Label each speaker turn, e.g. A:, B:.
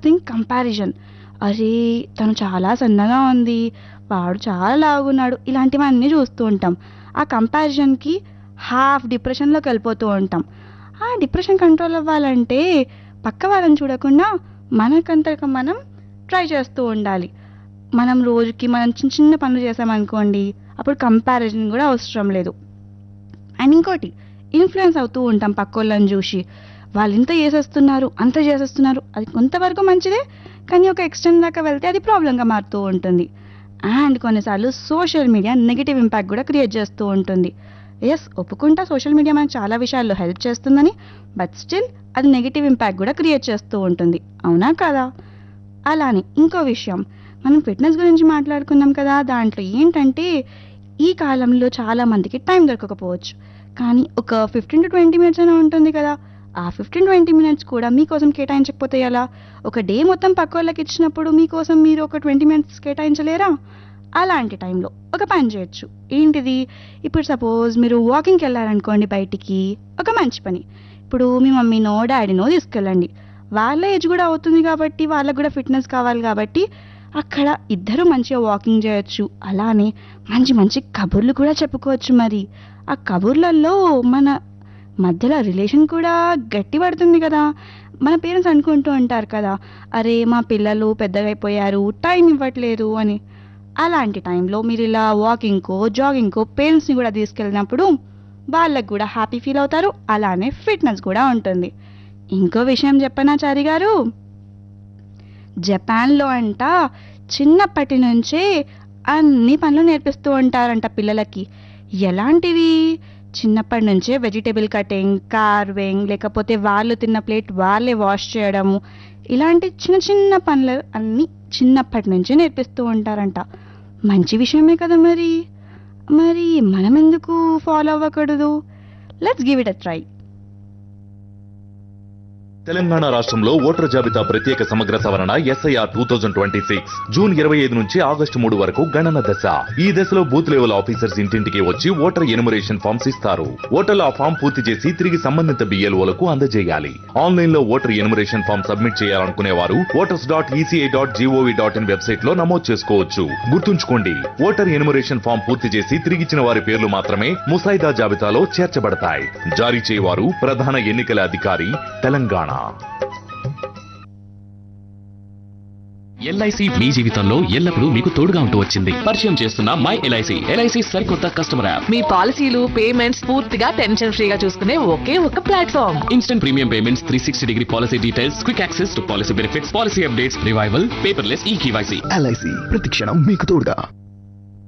A: thing comparison అరే తను చాలా సన్నగా ఉంది వాడు చాలా లావుగున్నాడు ఇలాంటివన్నీ చూస్తూ ఉంటాం ఆ కంపారిజన్కి హాఫ్ డిప్రెషన్లోకి వెళ్ళిపోతూ ఉంటాం ఆ డిప్రెషన్ కంట్రోల్ అవ్వాలంటే పక్క వాళ్ళని చూడకుండా మనకంతకు మనం ట్రై చేస్తూ ఉండాలి మనం రోజుకి మనం చిన్న చిన్న పనులు చేసామనుకోండి అప్పుడు కంపారిజన్ కూడా అవసరం లేదు అండ్ ఇంకోటి ఇన్ఫ్లుయెన్స్ అవుతూ ఉంటాం పక్కోళ్ళని చూసి వాళ్ళు ఇంత చేసేస్తున్నారు అంత చేసేస్తున్నారు అది కొంతవరకు మంచిదే కానీ ఒక ఎక్స్టెంట్ దాకా వెళ్తే అది ప్రాబ్లంగా మారుతూ ఉంటుంది అండ్ కొన్నిసార్లు సోషల్ మీడియా నెగిటివ్ ఇంపాక్ట్ కూడా క్రియేట్ చేస్తూ ఉంటుంది ఎస్ ఒప్పుకుంటా సోషల్ మీడియా మనకు చాలా విషయాల్లో హెల్ప్ చేస్తుందని బట్ స్టిల్ అది నెగిటివ్ ఇంపాక్ట్ కూడా క్రియేట్ చేస్తూ ఉంటుంది అవునా కదా అలానే ఇంకో విషయం మనం ఫిట్నెస్ గురించి మాట్లాడుకున్నాం కదా దాంట్లో ఏంటంటే ఈ కాలంలో చాలా మందికి టైం దొరకకపోవచ్చు కానీ ఒక ఫిఫ్టీన్ టు ట్వంటీ మినిట్స్ అయినా ఉంటుంది కదా ఆ ఫిఫ్టీన్ ట్వంటీ మినిట్స్ కూడా మీకోసం కేటాయించకపోతే ఎలా ఒక డే మొత్తం పక్క వాళ్ళకి ఇచ్చినప్పుడు మీకోసం మీరు ఒక ట్వంటీ మినిట్స్ కేటాయించలేరా అలాంటి టైంలో ఒక పని చేయొచ్చు ఏంటిది ఇప్పుడు సపోజ్ మీరు వాకింగ్కి వెళ్ళారనుకోండి బయటికి ఒక మంచి పని ఇప్పుడు మీ మమ్మీనో డాడీనో తీసుకెళ్ళండి వాళ్ళ ఏజ్ కూడా అవుతుంది కాబట్టి వాళ్ళకు కూడా ఫిట్నెస్ కావాలి కాబట్టి అక్కడ ఇద్దరు మంచిగా వాకింగ్ చేయొచ్చు అలానే మంచి మంచి కబుర్లు కూడా చెప్పుకోవచ్చు మరి ఆ కబుర్లలో మన మధ్యలో రిలేషన్ కూడా గట్టి పడుతుంది కదా మన పేరెంట్స్ అనుకుంటూ ఉంటారు కదా అరే మా పిల్లలు పెద్దగా అయిపోయారు టైం ఇవ్వట్లేదు అని అలాంటి టైంలో మీరు ఇలా వాకింగ్కో జాగింగ్కో పేరెంట్స్ని కూడా తీసుకెళ్ళినప్పుడు వాళ్ళకు కూడా హ్యాపీ ఫీల్ అవుతారు అలానే ఫిట్నెస్ కూడా ఉంటుంది ఇంకో విషయం చెప్పనా చారి గారు జపాన్లో అంట చిన్నప్పటి నుంచే అన్ని పనులు నేర్పిస్తూ ఉంటారంట పిల్లలకి ఎలాంటివి చిన్నప్పటి నుంచే వెజిటేబుల్ కటింగ్ కార్వింగ్ లేకపోతే వాళ్ళు తిన్న ప్లేట్ వాళ్ళే వాష్ చేయడము ఇలాంటి చిన్న చిన్న పనులు అన్నీ చిన్నప్పటి నుంచే నేర్పిస్తూ ఉంటారంట మంచి విషయమే కదా మరి మరి మనం ఎందుకు ఫాలో అవ్వకూడదు let's give it a try
B: Telangana రాష్ట్రంలో ఓటర్ జాబితా ప్రత్యేక సమగ్ర సవరణ SIR two thousand twenty six June ఇరవై ఐదు నుంచి ఆగస్టు మూడు వరకు గణన దశ ఈ దశలో బూత్ లెవెల్ ఆఫీసర్స్ ఇంటింటికి వచ్చి ఓటర్ ఎనుమరేషన్ ఫామ్స్ ఇస్తారు ఓటర్లు ఆ ఫామ్ పూర్తి చేసి తిరిగి సంబంధిత బిఎల్ఓలకు అందజేయాలి ఆన్లైన్ లో ఓటర్ ఎనుమరేషన్ ఫామ్ సబ్మిట్ చేయాలనుకునే వారు voters dot ECI dot GOV dot in website లో నమోదు చేసుకోవచ్చు గుర్తుంచుకోండి ఓటర్ ఎనుమరేషన్ ఫామ్ పూర్తి చేసి తిరిగిచ్చిన వారి పేర్లు మాత్రమే ముసాయిదా జాబితాలో చేర్చబడతాయి జారీ చేయవారు ప్రధాన ఎన్నికల అధికారి తెలంగాణ
C: ఎల్ఐసి మీ జీవితంలో ఎల్లప్పుడూ మీకు తోడుగా ఉంటూ వచ్చింది పరిచయం చేస్తున్న మై ఎల్ఐసి ఎల్ఐసి సరికొత్త కస్టమర్ యాప్
D: మీ పాలసీలు పేమెంట్స్ పూర్తిగా టెన్షన్ ఫ్రీగా చూసుకునే ఒకే ఒక platform
C: instant premium payments three sixty degree policy details quick access to policy benefits policy updates revival paperless e KYC
E: LIC ప్రతిక్షణం మీకు తోడుగా